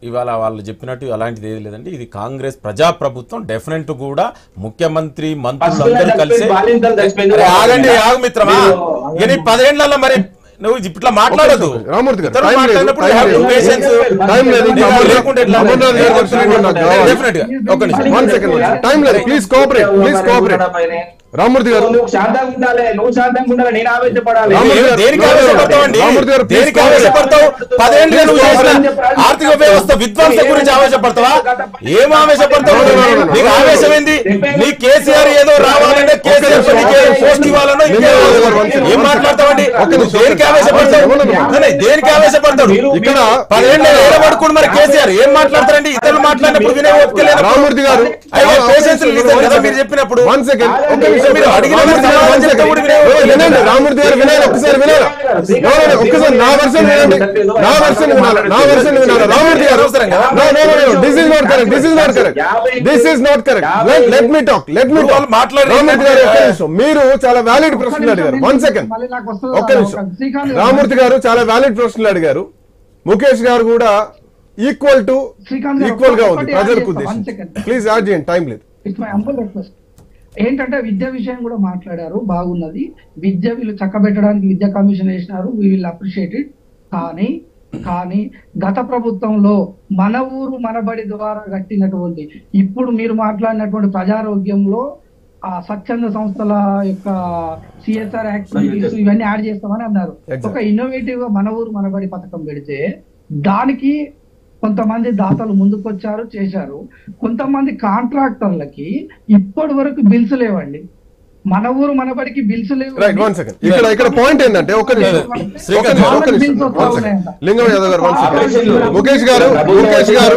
ఇవాళ వాళ్ళు చెప్పినట్టు అలాంటిది ఏది లేదండి ఇది కాంగ్రెస్ ప్రజాప్రభుత్వం డెఫినెట్ కూడా ముఖ్యమంత్రి మంత్రులు అందరూ కలిసి అరే ఆగండి ఆగు మిత్రమా ఇక నీ పదేళ్లలో మరి నువ్వు ఇట్లా మాట్లాడదు రామూర్తి గారు, ఇతరులు time లేదు, మాట్లాడినప్పుడు time you have to లేదు. patience. Time లేదు, నీకు రామూర్తి లేకుంటే ఎట్లా? రామూర్తి గారి version కూడా నాకు కావాలి. Definite గా. ఒక్క నిమిషం One second, one second. Time లేదు. Please cooperate. Please cooperate. Ramurthy గారు నువ్వు శాంతంగా ఉండాలి నువ్వు శాంతంగా ఉండాలి నేను ఆవేశపడాలి రామూర్తి ఏ- గారు, దేనికి no, no, no, no. ఆవేశపడతావండి Ramurthy గారు, please దేనికి cooperate. ఆవేశపడతావు పదేళ్ళు నువ్వు Please చేసిన cooperate. ఆర్థిక వ్యవస్థ విధ్వంసం గురించి ఆవేశపడతావా ఏం ఆవేశపడతావు No, no, no, no, no. నీకు ఆవేశం ఏంది నీ కేసీఆర్ ఏదో రావాలంటే కేసీఆర్ నీకే పోస్ట్ ఇవ్వాలనో ఇంకే ఏం మాట్లాడతావండి నువ్వు దేనికి ఆవేశపడతావు అదే, దేనికి ఆవేశపడతాడు ఇక్కడ పదేళ్ళు ఏడబడుకుని మరి కేసీఆర్ ఏం మాట్లాడతారండి ఇతరులు మాట్లాడినప్పుడు వినే ఓపిక లేనప్పుడు రామూర్తి గారు అయ్యో పేషెన్స్ కదా మీరు చెప్పినప్పుడు వన్ సెకండ్ ఒక్క మీరు నిమిషం అడిగిన రామూర్తి గారు, సమాధానం one చెప్తే second. కూడా వినే ఓ, వినండి రామూర్తి గారు వినాలి ఒక్కసారి వినాలి No, no, no, ఒక్కసారి నా వర్షన్ వినండి నా వర్షన్ వినాలి నా వర్షన్ వినాలి రామూర్తి గారు no no no this is not correct this is not correct this is not correct let me talk let me వాళ్ళు టాక్ మాట్లాడారు. రామూర్తి గారు ఒక్క నిమిషం మీరు చాలా వ్యాలిడ్ ప్రశ్నలు అడిగారు వన్ సెకండ్ మళ్ళీ నాకు వస్తుంది ఒక్క నిమిషం శ్రీకాంత్ గారు. రామూర్తి గారు చాలా వ్యాలిడ్ ప్రశ్నలు అడిగారు ముఖేష్ గారు కూడా ఈక్వల్ టు శ్రీకాంత్ గారు, ఈక్వల్ గా ఉంది ఒకటి ప్రజలకు add చేస్తా, one ఉద్దేశించి second. ప్లీజ్ యాడ్ చేయండి టైం లేదు ఇట్స్ మై అంబుల్ రిక్వెస్ట్ ఏంటంటే విద్య విషయం కూడా మాట్లాడారు బాగున్నది విద్య వీళ్ళు చక్కబెట్టడానికి విద్యా కమిషన్ వేసినారు వీ విల్ అప్రిషియేట్ ఇట్ కానీ కానీ గత ప్రభుత్వంలో మన ఊరు మనబడి ద్వారా కట్టినటువంటి ఇప్పుడు మీరు మాట్లాడినటువంటి ప్రజారోగ్యంలో ఆ స్వచ్ఛంద సంస్థల యొక్క సిఎస్ఆర్ యాక్టివిటీస్ ఇవన్నీ యాడ్ చేస్తామని అన్నారు Exactly. ఒక ఇన్నోవేటివ్ గా మన ఊరు మనబడి పథకం పెడితే దానికి కొంతమంది దాతలు ముందుకొచ్చారు చేశారు కొంతమంది కాంట్రాక్టర్లకి ఇప్పటి వరకు బిల్స్ లేవండి మన ఊరు మనబడికి బిల్స్ లేవు రైట్ వన్ సెకండ్ ఇక్కడ ఇక్కడ పాయింట్ ఏంటంటే ఒక నిమిషం ఒక నిమిషం ఒక నిమిషం one second. లింగం యాదవ్ గారు వన్ సెకండ్ ముఖేష్ గారు ముఖేష్ గారు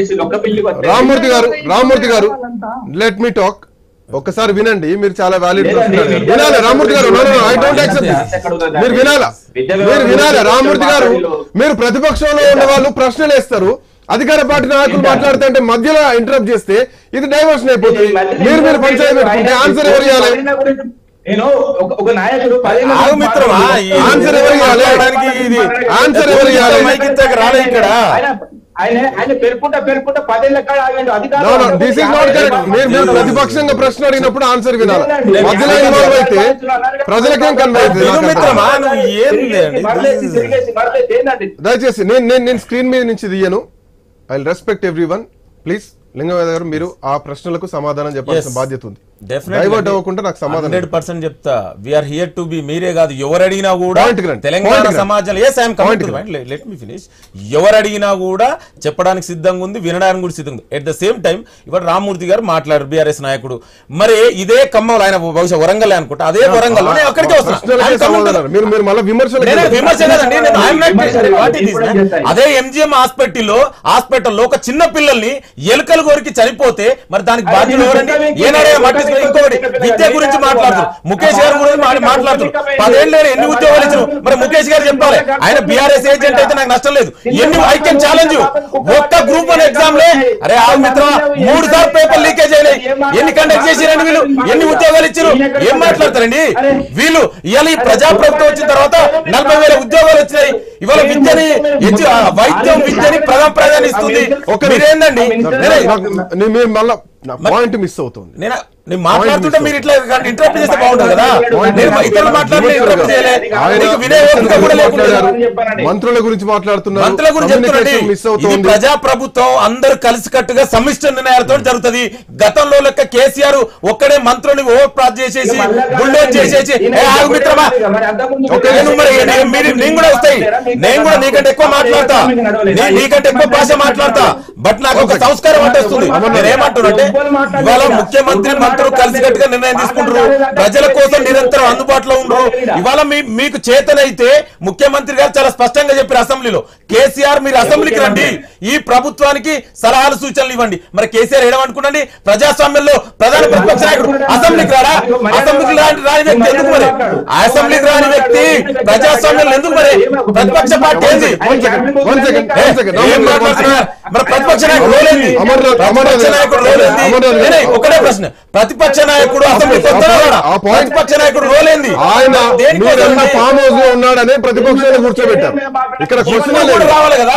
రామ్మూర్తి గారు రామ్మూర్తి గారు లెట్ మీ టాక్ ఒక్కసారి వినండి మీరు చాలా వ్యాలిడ్ లేదండి, వినాలి రామ్మూర్తి గారు ఐ డోంట్ యాక్సెప్ట్ మీరు వినాలా మీరు వినాలా రామ్మూర్తి గారు మీరు ప్రతిపక్షంలో ఉన్న వాళ్ళు ప్రశ్నలు వేస్తారు అధికార పార్టీ నాయకులు మాట్లాడుతుంటే మధ్యలో ఇంటరప్ట్ చేస్తే ఇది డైవర్షన్ అయిపోతుంది మీరు మీరు పంచాయతీ పెట్టుకుంటే ఆన్సర్ ఎవరు ఇవ్వాలి నేను ఒక- ఒక నాయకుడు పదేళ్ల ఆగు మిత్రమా, ఈ ఆన్సర్ ఎవరు ఇవ్వాలి? మాట్లాడడానికి ఇది ఆన్సర్ ఎవరు ఇవ్వాలి? మైక్ ఇచ్చాక రాలే ఇక్కడ ఆయన ఆయన ఆయన పేర్కొంటా పేర్కొంట పదేళ్ల కాడ ఆగాడు no no this is not correct మీరు మీరు ప్రతిపక్షంగా ప్రశ్న అడిగినప్పుడు ఆన్సర్ వినాలి మధ్యలో ఇన్వాల్వ్ అయితే ప్రజలకేం కన్వే విను అవుతుంది మిత్రమా నువ్వు ఏంది అండి? మరలేసి తిరిగేసి మరలేసి ఏందండి దయచేసి నేను నేను నేను స్క్రీన్ మీద నుంచి తీయను I respect everyone please Lingaveda గారు మీరు ఆ ప్రశ్నలకు సమాధానం చెప్పాల్సిన Yes. బాధ్యత ఉంది డైవర్ట్ అవ్వకుండా నాకు సమాధానం హండ్రెడ్ పర్సెంట్ చెప్తా వీఆర్ హియర్ టు బి మీరే కాదు ఎవరు అడిగినా కూడా Point కి రండి. తెలంగాణ Point కి రండి. సమాజంలో ఎస్ ఐఎమ్ Point కి లెట్ మీ ఫినిష్ ఎవరు అడిగినా కూడా చెప్పడానికి సిద్ధంగా ఉంది వినడానికి కూడా సిద్ధంగా ఉంది ఎట్ ద సేమ్ టైం ఇవాళ రామ్మూర్తి గారు మాట్లాడారు బీఆర్ఎస్ నాయకుడు మరి ఇదే ఖమ్మంలో ఆయన బహుశా వరంగల్ అనుకుంటా అదే వరంగల్ నేను అక్కడికే ప్రశ్నలకే వస్తున్నా సమాధానాలు. మీరు మీరు మళ్ళీ విమర్శలు నేనే విమర్శ కదండి నేను I'm not- విమర్శ లేదు. what it is, ఇప్పుడు man? చేస్తాయి. అదే ఎంజిఎం హాస్పిటల్లో హాస్పిటల్లో ఒక చిన్న పిల్లల్ని ఎలుకలు కోరికి చనిపోతే మరి దానికి బాధ్యులు ఎవరండి ఏనాడే పట్టించుకో ఇంకోటి విద్య గురించి మాట్లాడుతారు ముఖేష్ గారు గురించి మా- మాట్లాడుతారు పదేళ్ళు ఎన్ని ఉద్యోగాలు ఇచ్చారు మరి ముఖేష్ గారు చెప్పాలి ఆయన బీఆర్ఎస్ ఏజెంట్ అయితే నాకు నష్టం లేదు ఎన్ని ఐ కెన్ ఛాలెంజ్ ఒక్క గ్రూప్ వన్ ఎగ్జామ్ లే అరే ఆ మిత్రమా మూడు సార్లు పేపర్ లీకేజ్ అయినాయి ఎన్ని కండక్ట్ చేసిరండి వీళ్ళు ఎన్ని ఉద్యోగాలు ఇచ్చారు ఏం మాట్లాడతారండి వీళ్ళు ఇవాళ ఈ ప్రజాప్రభుత్వం వచ్చిన తర్వాత నలభై వేల ఉద్యోగాలు వచ్చినాయి ఇవాళ విద్యని ఎడ్యు- ఆ వైద్యం విద్యని ప్రథమ ప్రాధాన్యత ఇస్తుంది ఒక మీరేందండి నేనే- నాకు- నీ- మీరు మళ్ళా పాయింట్ మిస్ అవుతుంది నేను నేను మాట్లాడుతుంటే మీరు ఇట్లా ఇంటరప్ట్ చేస్తే బాగుంటుంది కదా నేను ఇతరులు మాట్లాడితే ఇంటరప్ట్ చేయలే ఆయన నీకు వినే ఓపిక కూడా లేకుండా మాట్లాడారు మంత్రుల గురించి మాట్లాడుతున్నారు మంత్రుల గురించి చెప్తున్నాండి Communication మిస్ ఇది అవుతుంది ప్రజా ప్రభుత్వం అందరూ కలిసికట్టుగా సమిష్టి నిర్ణయాలతో జరుగుతుంది గతంలో లెక్క కేసీఆర్ ఒక్కడే మంత్రుని ఓవర్ ప్రాప్ చేసేసి బుల్డోజ్ చేసేసి ఏ ఆగు మిత్రమా ఓకే, నేను మరి నేను- మీరు నేను కూడా వస్తాయి నేను కూడా నీకంటే ఎక్కువ మాట్లాడతా నీ- నీకంటే ఎక్కువ భాష మాట్లాడతా బట్ నాకు ఒక సంస్కారం అంటే వస్తుంది నేను ఏమంటున్నానంటే ఇవాళ ముఖ్యమంత్రి మంత్రులు కలిసికట్టుగా నిర్ణయం తీసుకుంటారు ప్రజల కోసం నిరంతరం అందుబాటులో ఉండరు ఇవాళ మీ మీకు చేతనైతే ముఖ్యమంత్రి గారు చాలా స్పష్టంగా చెప్పారు అసెంబ్లీలో కేసీఆర్ మీరు అసెంబ్లీకి రండి ఈ ప్రభుత్వానికి సలహాలు సూచనలు ఇవ్వండి మరి కేసీఆర్ ఏడమనుకునండి ప్రజాస్వామ్యంలో ప్రధాన ప్రతిపక్ష నాయకుడు అసెంబ్లీకి రాడా అసెంబ్లీకి రాని రాని వ్యక్తి ఎందుకు మరి అసెంబ్లీకి రాని వ్యక్తి ప్రజాస్వామ్యంలో ఎందుకు మరి ప్రతిపక్ష పార్టీ ఏంది One second, one second, one second. ఏం మాట్లాడుతున్నారు? మరి ప్రతిపక్ష నాయకుడు రోల్ ఏంది? అమర్నాథ్, అమర్నాథ్ ప్రతిపక్ష నాయకుడు రోల్ ఏంది? అమర్నాథ్ నేనే ఒకటే ప్రశ్న ప్రతిపక్ష నాయకుడు అసెంబ్లీకి వస్తాడా రాడా? ఆ point- ప్రతిపక్ష నాయకుడు రోల్ ఏంది ఆయన దేనికోసం మీరెంత అండి? ఫామ్ హౌస్ లో ఉన్నాడని ప్రతిపక్షాన్ని కూర్చోబెట్టారు ఇక్కడ ఇప్పుడు క్వశ్చన్ కూడా రావాలి కదా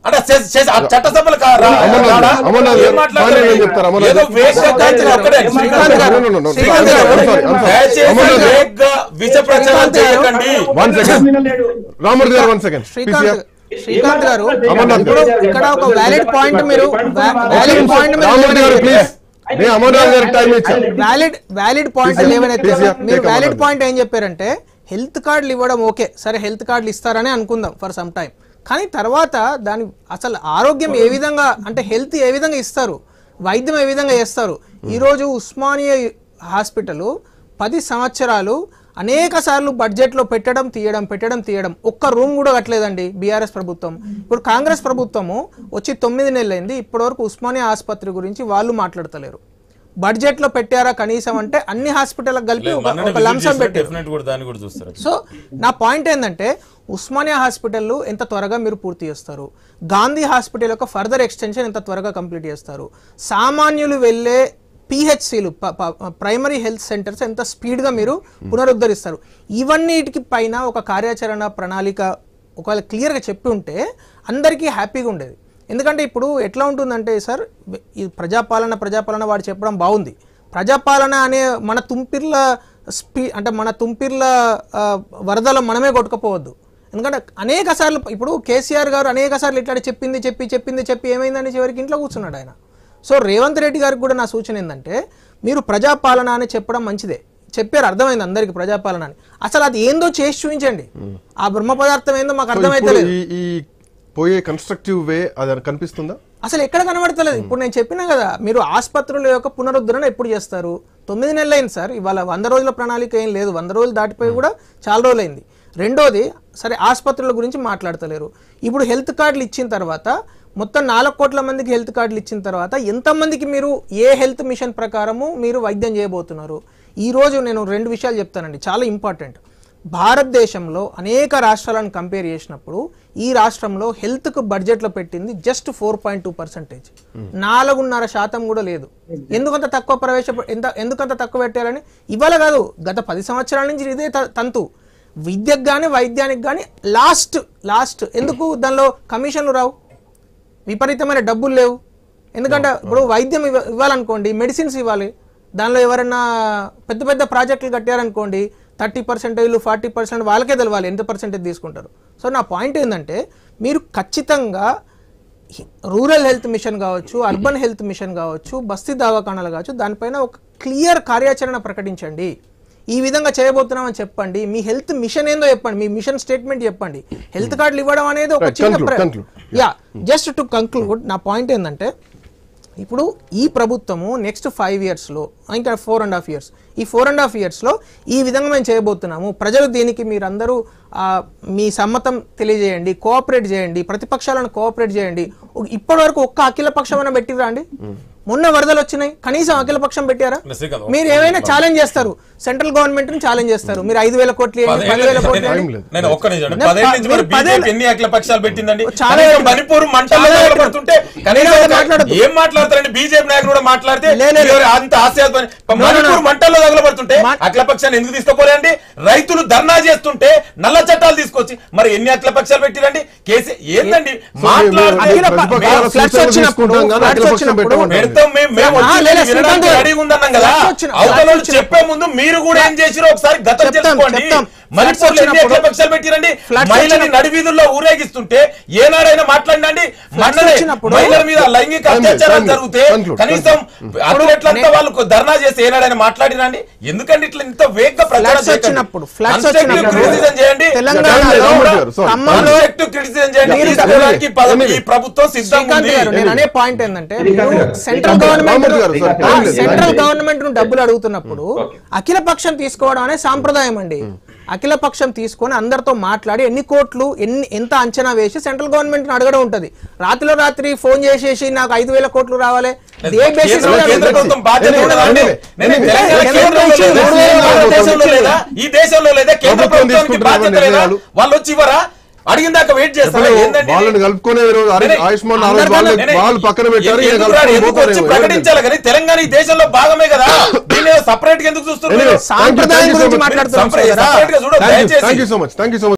అంటే చే- చేసి- ఆ చట్టసభలు కా- రా- అమర్నాథ్ రాడా? గారు, అమర్నాథ్ ఏం గారు, మాట్లాడతారు? బాగానే చెప్తారు, అమర్నాథ్ ఏదో గారు. వేగంగా కాల్చిన ఒక్కడే. శ్రీకాంత్ గారు, No, no, no, no. Srikanth గారు, I'm sorry, I'm sorry. దయచేసి అమర్నాథ్ గారు. వేగంగా విష ప్రచారం చేయకండి One second. రామూర్తి గారు వన్ సెకండ్ శ్రీకాంత్ శ్రీకాంత్ గారు అమర్నాథ్ ఇప్పుడు గారు. ఇక్కడ ఒక వ్యాలిడ్ పాయింట్ మీరు వ్యాలిడ్ పాయింట్ రామూర్తి గారు ప్లీజ్ నేను అమర్నాథ్ గారికి టైం ఇచ్చాను వ్యాలిడ్ వ్యాలిడ్ పాయింట్ Please, లేవనైతే please, yeah, మీరు take a valid moment. Point ఏం చెప్పారంటే హెల్త్ కార్డులు ఇవ్వడం ఓకే సరే హెల్త్ కార్డులు ఇస్తారని అనుకుందాం ఫర్ సమ్ టైం కానీ తర్వాత దాని అసలు ఆరోగ్యం ఏ విధంగా అంటే హెల్త్ ఏ విధంగా ఇస్తారు వైద్యం ఏ విధంగా చేస్తారు ఈరోజు ఉస్మానియా హాస్పిటల్ పది సంవత్సరాలు అనేక సార్లు బడ్జెట్లో పెట్టడం తీయడం పెట్టడం తీయడం ఒక్క రూమ్ కూడా కట్టలేదండి బీఆర్ఎస్ ప్రభుత్వం ఇప్పుడు కాంగ్రెస్ ప్రభుత్వము వచ్చి తొమ్మిది నెలలైంది ఇప్పటివరకు ఉస్మానియా ఆసుపత్రి గురించి వాళ్ళు మాట్లాడతలేరు బడ్జెట్ లో పెట్టారా కనీసం అంటే అన్ని హాస్పిటల్ కలిపి ఒక- ఒక లంసం పెట్టారు డెఫినెట్ కూడా దాన్ని కూడా చూస్తారు సో నా పాయింట్ ఏంటంటే ఉస్మానియా హాస్పిటల్ ఎంత త్వరగా మీరు పూర్తి చేస్తారు గాంధీ హాస్పిటల్ యొక్క ఫర్దర్ ఎక్స్టెన్షన్ ఎంత త్వరగా కంప్లీట్ చేస్తారు సామాన్యులు వెళ్ళే పిహెచ్సిలు ప్రైమరీ హెల్త్ సెంటర్స్ ఎంత స్పీడ్గా మీరు పునరుద్ధరిస్తారు ఇవన్నిటికి పైన ఒక కార్యాచరణ ప్రణాళిక ఒకవేళ క్లియర్గా చెప్పి ఉంటే అందరికీ హ్యాపీగా ఉండేది ఎందుకంటే ఇప్పుడు ఎట్లా ఉంటుందంటే సార్ ఈ ప్రజాపాలన ప్రజాపాలన వాడు చెప్పడం బాగుంది ప్రజాపాలన అనే మన తుంపిర్ల స్పీ అంటే మన తుంపిర్ల ఆ, వరదలో మనమే కొట్టుకపోవద్దు ఎందుకంటే అనేక సార్లు ఇప్పుడు కేసీఆర్ గారు అనేక సార్లు ఇట్లా చెప్పింది చెప్పి చెప్పింది చెప్పి ఏమైందని చివరికి ఇంట్లో కూర్చున్నాడు ఆయన సో రేవంత్ రెడ్డి గారికి కూడా నా సూచన ఏంటంటే మీరు ప్రజాపాలన అని చెప్పడం మంచిదే చెప్పారు అర్థమైంది అందరికి ప్రజాపాలన అని అసలు అది ఏందో చేసి చూపించండి ఆ బ్రహ్మ పదార్థం ఏందో మాకు సో అర్థమైతే ఇప్పుడు లేదు ఈ ఈ పోయే కన్స్ట్రక్టివ్ వే అది కనిపిస్తుందా అసలు ఎక్కడ కనబడతలేదు ఇప్పుడు నేను చెప్పినా కదా మీరు ఆసుపత్రుల యొక్క పునరుద్ధరణ ఎప్పుడు చేస్తారు తొమ్మిది నెలలు అయింది సార్ ఇవాళ వంద రోజుల ప్రణాళిక ఏం లేదు వంద రోజులు దాటిపోయి కూడా చాలా రోజులైంది రెండోది సరే ఆసుపత్రుల గురించి మాట్లాడతలేరు ఇప్పుడు హెల్త్ కార్డులు ఇచ్చిన తర్వాత మొత్తం నాలుగు కోట్ల మందికి హెల్త్ కార్డులు ఇచ్చిన తర్వాత ఎంతమందికి మీరు ఏ హెల్త్ మిషన్ ప్రకారము మీరు వైద్యం చేయబోతున్నారు ఈ రోజు నేను రెండు విషయాలు చెప్తానండి చాలా ఇంపార్టెంట్ భారతదేశంలో అనేక రాష్ట్రాలను కంపేర్ చేసినప్పుడు ఈ రాష్ట్రంలో హెల్త్కు బడ్జెట్లో పెట్టింది just four point two percentage నాలుగున్నర శాతం కూడా లేదు ఎందుకంత తక్కువ ప్రవేశ ఎంత ఎందుకంత తక్కువ పెట్టారని ఇవాళ కాదు గత పది సంవత్సరాల నుంచి ఇదే త- తంతు విద్యకు కానీ వైద్యానికి కానీ లాస్ట్ లాస్ట్ ఎందుకు దానిలో కమిషన్లు రావు విపరీతమైన డబ్బులు లేవు ఎందుకంటే ఇప్పుడు వైద్యం ఇవ్వ- ఇవ్వాలనుకోండి మెడిసిన్స్ ఇవ్వాలి దానిలో ఎవరైనా పెద్ద పెద్ద ప్రాజెక్టులు కట్టారనుకోండి థర్టీ పర్సెంటేజ్లు ఫార్టీ పర్సెంట్ వాళ్ళకే తెలవాలి ఎంత పర్సెంటేజ్ తీసుకుంటారు సో నా పాయింట్ ఏంటంటే మీరు ఖచ్చితంగా హి- రూరల్ హెల్త్ మిషన్ కావచ్చు అర్బన్ హెల్త్ మిషన్ కావచ్చు బస్తీ దవాఖానాలు కావచ్చు దానిపైన ఒక క్లియర్ కార్యాచరణ ప్రకటించండి ఈ విధంగా చేయబోతున్నామని చెప్పండి మీ హెల్త్ మిషన్ ఏందో చెప్పండి మీ మిషన్ స్టేట్మెంట్ చెప్పండి హెల్త్ కార్డులు ఇవ్వడం అనేది ఒక Right, చిన్న conclude, ప్ర- conclude. Yeah just to conclude నా పాయింట్ ఏంటంటే ఇప్పుడు ఈ ప్రభుత్వము నెక్స్ట్ ఫైవ్ ఇయర్స్లో ఇంకా ఫోర్ అండ్ హాఫ్ ఇయర్స్ ఈ ఫోర్ అండ్ హాఫ్ ఇయర్స్లో ఈ విధంగా మేము చేయబోతున్నాము ప్రజలు దీనికి మీరందరూ ఆ, మీ సమ్మతం తెలియజేయండి కోఆపరేట్ చేయండి ప్రతిపక్షాలను కోఆపరేట్ చేయండి ఇప్పటి వరకు ఒక్క అఖిల పక్షమైనా పెట్టిరా అండి మొన్న వరదలు వచ్చినాయి కనీసం అఖిల పక్షం పెట్టారా శ్రీకాంత్, మీరు ఏమైనా ఛాలెంజ్ చేస్తారు సెంట్రల్ గవర్నమెంట్ ని ఛాలెంజ్ చేస్తారు మీరు ఐదు వేల కోట్లు ఇవ్వండి, పదేళ్ళ పదివేల నుంచి కోట్లు నేను- ఇవ్వండి. లేదు. నేను ఒక్క నిమిషం నేను పదేళ్ళ నుంచి మీరు మరి బీజేపీ పదేళ్ళ- ఎన్ని అఖిల పక్షాలు పెట్టిందండి చాలా కనీసం పెట్టింది. మణిపూర్ మంటల్లో చాలా నిలబడుతుంటే కనీసం మీరు ఒక- మాట్లాడొద్దు. ఏం మాట్లాడతారండి బీజేపీ నాయకులు కూడా మాట్లాడితే లే, లే, లే. ఎవరు అంత ఆశయాత్మని no, no. మణిపూర్ మంటల్లో తగలబడుతుంటే మా- అఖిల పక్షాన్ని ఎందుకు తీసుకోపోరండి రైతులు ధర్నా చేస్తుంటే నల్ల చట్టాలు తీసుకొచ్చి మరి ఎన్ని అఖిల పక్షాలు పెట్టిరండి కేసీ ఏందండి మాట్లాడితే అఖిల ప- ప్రతిపక్షాల ఫ్లడ్స్ సూచనలు వచ్చినప్పుడు తీసుకుంటాం కానీ ఫ్లడ్స్ అఖిల పక్షం వచ్చినప్పుడు పెట్టమంటారు. పెడతాం మేము మేము ఆ, వచ్చి లేదు, వినడానికి శ్రీకాంత్ గారు. రెడీగా ఉన్నాం కదా ఫ్లడ్స్ వచ్చిన- అవతల ఫ్లడ్స్ వాళ్ళు వచ్చిన- చెప్పే ముందు మీరు కూడా ఏం చేసిరో ఒకసారి గతం చెప్తాం, తెలుసుకోండి చెప్తాం. ఫ్లడ్స్ మణిపూర్లో ఎన్ని వచ్చినప్పుడు- అఖిల పక్షాలు పెట్టిరండి ఫ్లడ్స్ మహిళని వచ్చినప్పుడు- నడివీధుల్లో ఊరేగిస్తుంటే ఏనాడైనా మాట్లాడినండి మన్ననే వచ్చినప్పుడు- మహిళల మీద లైంగిక Time లేదు, అత్యాచారాలు time లేదు. జరిగితే Conclude, కనీసం అట్లెట్లంతా నే- వాళ్ళకు ధర్నా చేసి ఏనాడైనా మాట్లాడినండి ఎందుకంటే ఇట్లా ఇంత వేగంగా ప్రచారం ఫ్లడ్స్ వచ్చినప్పుడు ఫ్లడ్స్ వచ్చినప్పుడు క్రిటిసిజం చేయండి తెలంగాణలో రామరెడ్డి గారు, sorry. ఖమ్మంలో Constructive criticism చేయండి మీరు- తీసుకోవడానికి పద- ఈ ప్రభుత్వం సిద్ధంగా శ్రీకాంత్ ఉంది గారు నేను అనే పాయింట్ ఏంటంటే శ్రీకాంత్ గారు, సెంట్రల్ శ్రీకాంత్ గవర్నమెంట్ రామూర్తి గారు, సార్, టైం లేదు, సెంట్రల్ లేదు. గవర్నమెంట్ ను డబ్బులు అడుగుతున్నప్పుడు అఖిల పక్షం తీసుకోవడం అనే సాంప్రదాయం అండి అఖిల పక్షం తీసుకొని అందరితో మాట్లాడి ఎన్ని కోట్లు ఎన్ని ఎంత అంచనా వేసి సెంట్రల్ గవర్నమెంట్ అడగడం ఉంటది రాత్రిలో రాత్రి ఫోన్ చేసేసి నాకు ఐదు వేల కోట్లు రావాలి ఏ basis కేంద్ర మీద కేంద్ర అడుగుతారు? ప్రభుత్వం బాధ్యత Anyway, ఉండదండి. anyway, నేను anyway. తెలంగాణ కేంద్ర కేంద్రంలో ప్రభుత్వం లేదా? ఇచ్చింది. భారతదేశంలో లేదా ఈ దేశంలో లేదా కేంద్ర ప్రభుత్వం ప్రభుత్వానికి తీసుకుంటున్న బాధ్యత లేదా నిర్ణయాలు. వాళ్ళు వచ్చి ఇవ్వరా అడిగిన దాకా వెయిట్ చేస్తారా ఎప్పుడో ఏందండి ఇది? వాళ్ళని కలుపుకునే రోజు ఆరు- నేనే- ఆయుష్మాన్ ఆ రోజు అందరికన్నా వాళ్ళు నేనే- వాళ్ళు పక్కన పెట్టారు ఈయన ఎందుకు రాడు? కలుపుకొని ఎందుకు వచ్చి పోతారేమో. ప్రకటించాలి కానీ తెలంగాణ ఈ దేశంలో భాగమే కదా దీన్ని సపరేట్ గా ఎందుకు చూస్తున్నారు Anyway, thank you, సాంప్రదాయం thank you so గురించి much. మాట్లాడుతున్నాం Separate- కదా. separate గా చూడండి Thank you, దయచేసి thank you so much. Thank you so much.